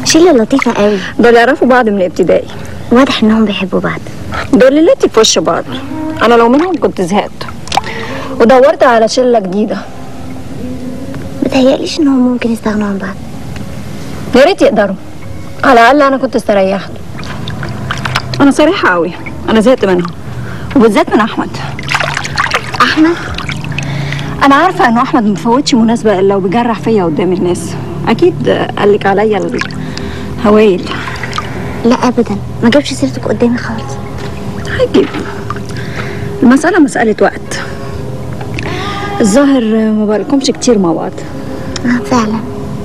شلة لطيفة قوي دول يعرفوا بعض من ابتدائي واضح انهم بيحبوا بعض دول ليلتي في وش بعض انا لو منهم كنت زهقت ودورت على شله جديده متهيأليش انهم ممكن يستغنوا عن بعض يا ريت يقدروا على الاقل انا كنت استريحت انا صريحه قوي انا زهقت منهم وبالذات من احمد احمد انا عارفه انه احمد مفوتش مناسبه الا وبيجرح فيا قدام الناس اكيد قالك عليا الهوايل لا ابدا ما جابش سيرتك قدامي خالص هيجيب المسألة مسألة وقت الظاهر ما بقالكمش كتير مع بعض اه فعلا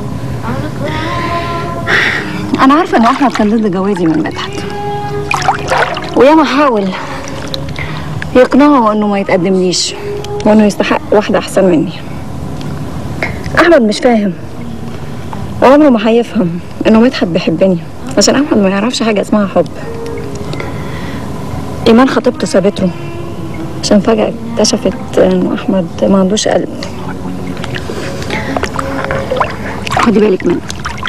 أنا عارفة إن أحمد كان ضد جوازي من مدحت وياما حاول يقنعه إنه ما يتقدمليش وإنه يستحق واحدة أحسن مني أحمد مش فاهم وعمره ما هيفهم إنه مدحت بيحبني عشان أحمد ما يعرفش حاجة اسمها حب إيمان خطيبته سابته عشان فجأة اكتشفت إنه أحمد ما عندوش قلب خدي بالك منه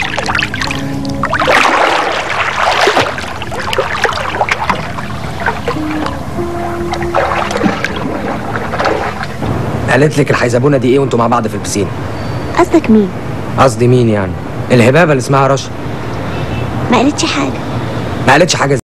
قالت لك الحيزبونه دي ايه وانتوا مع بعض في البسين قصدك مين قصدي مين يعني الهبابه اللي اسمها رشا ما قالتش حاجة ما قالتش حاجه